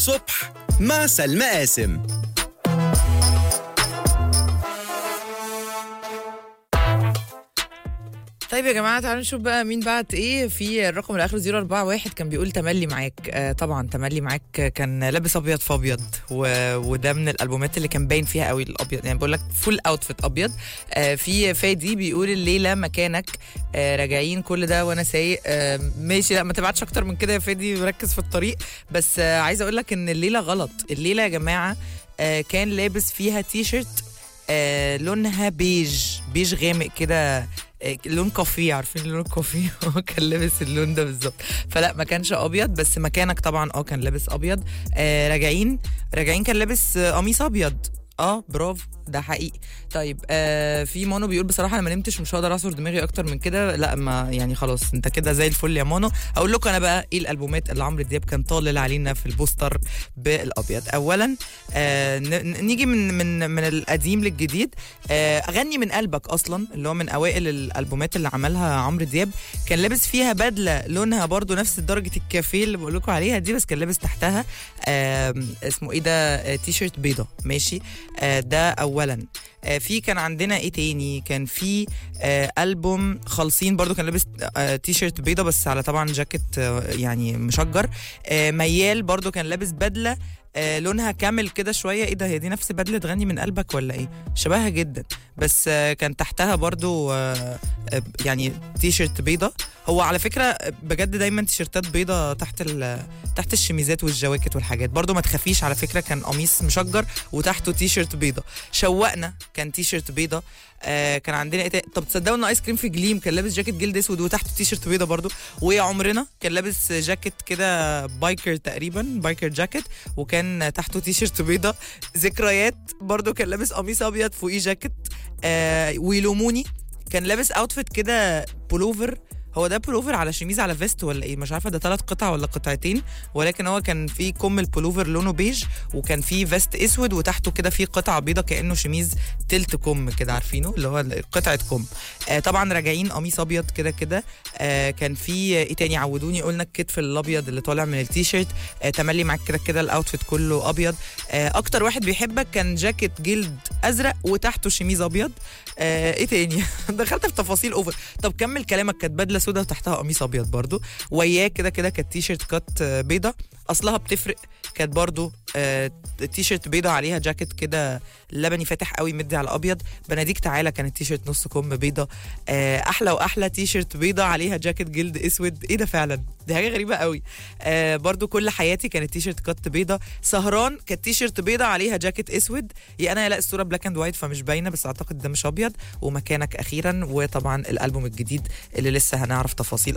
الصبح مع سلمى قاسم طيب يا جماعه تعالوا نشوف بقى مين بعت ايه في الرقم اللي اخره 041 كان بيقول تملي معاك آه طبعا تملي معاك كان لابس ابيض في ابيض و... وده من الالبومات اللي كان باين فيها قوي الابيض يعني بقول لك فول اوتفيت ابيض آه في فادي بيقول الليله مكانك آه راجعين كل ده وانا سايق آه ماشي لا ما تبعتش اكتر من كده يا فادي ركز في الطريق بس آه عايزه اقول لك ان الليله غلط الليله يا جماعه آه كان لابس فيها تي شيرت آه لونها بيج بيج غامق كده آه، لون كافيه عارفين لون الكافيه هو كان لابس اللون ده بالظبط فلا ما كانش ابيض بس مكانك طبعا اه كان لابس ابيض آه راجعين راجعين كان لابس آه، قميص ابيض اه برافو ده حقيقي طيب آه في مانو بيقول بصراحه انا ما نمتش مش هقدر اعصر دماغي اكتر من كده لا ما يعني خلاص انت كده زي الفل يا مانو اقول لكم انا بقى ايه الالبومات اللي عمرو دياب كان طالل علينا في البوستر بالابيض اولا آه ن- ن- نيجي من من من القديم للجديد آه اغني من قلبك اصلا اللي هو من اوائل الالبومات اللي عملها عمرو دياب كان لابس فيها بدله لونها برضو نفس درجه الكافيه اللي بقول لكم عليها دي بس كان لابس تحتها آه اسمه ايه ده آه تي شيرت بيضه ماشي آه ده اولا آه في كان عندنا ايه تاني كان في آه البوم خالصين برضو كان لابس آه تي شيرت بيضه بس على طبعا جاكيت آه يعني مشجر آه ميال برضو كان لابس بدله آه لونها كامل كده شويه ايه ده هي دي نفس بدله غني من قلبك ولا ايه شبهها جدا بس آه كان تحتها برضو آه آه يعني تي شيرت بيضه هو على فكره بجد دايما تيشيرتات بيضه تحت ال- تحت الشميزات والجواكت والحاجات برضو ما تخافيش على فكره كان قميص مشجر وتحته تي شيرت بيضه شوقنا كان تي شيرت بيضه آه كان عندنا ايه تاني؟ طب تصدقوا ان ايس كريم في جليم كان لابس جاكيت جلد اسود وتحته تي شيرت بيضه برضو ويا عمرنا كان لابس جاكيت كده بايكر تقريبا بايكر جاكيت وكان تحته تي شيرت بيضه ذكريات برضو كان لابس قميص ابيض فوقيه جاكيت آه ويلوموني كان لابس اوتفيت كده بولوفر هو ده بولوفر على شميز على فيست ولا ايه مش عارفه ده ثلاث قطع ولا قطعتين ولكن هو كان فيه كم البولوفر لونه بيج وكان فيه فيست اسود وتحته كده فيه قطعه بيضه كانه شميز تلت كم كده عارفينه اللي هو قطعه كم آه طبعا راجعين قميص ابيض كده كده آه كان في ايه تاني عودوني قلنا الكتف الابيض اللي طالع من التيشيرت آه تملي معاك كده كده الاوتفيت كله ابيض آه اكتر واحد بيحبك كان جاكيت جلد ازرق وتحته شميز ابيض آه ايه تاني دخلت في تفاصيل اوفر طب كمل كلامك كانت بدله سودا وتحتها قميص ابيض برضو وياه كده كده كانت تيشيرت كات آه، بيضه اصلها بتفرق كانت برضو آه تيشيرت بيضه عليها جاكيت كده لبني فاتح قوي مدي على ابيض بناديك تعالى كانت تيشيرت نص كم بيضه آه احلى واحلى تيشيرت بيضه عليها جاكيت جلد اسود ايه ده فعلا دي حاجه غريبه قوي آه برضو كل حياتي كانت تيشيرت كات بيضه سهران كانت تيشيرت بيضه عليها جاكيت اسود يا انا يا لا الصوره بلاك اند وايت فمش باينه بس اعتقد ده مش ابيض ومكانك اخيرا وطبعا الالبوم الجديد اللي لسه هنعرف تفاصيل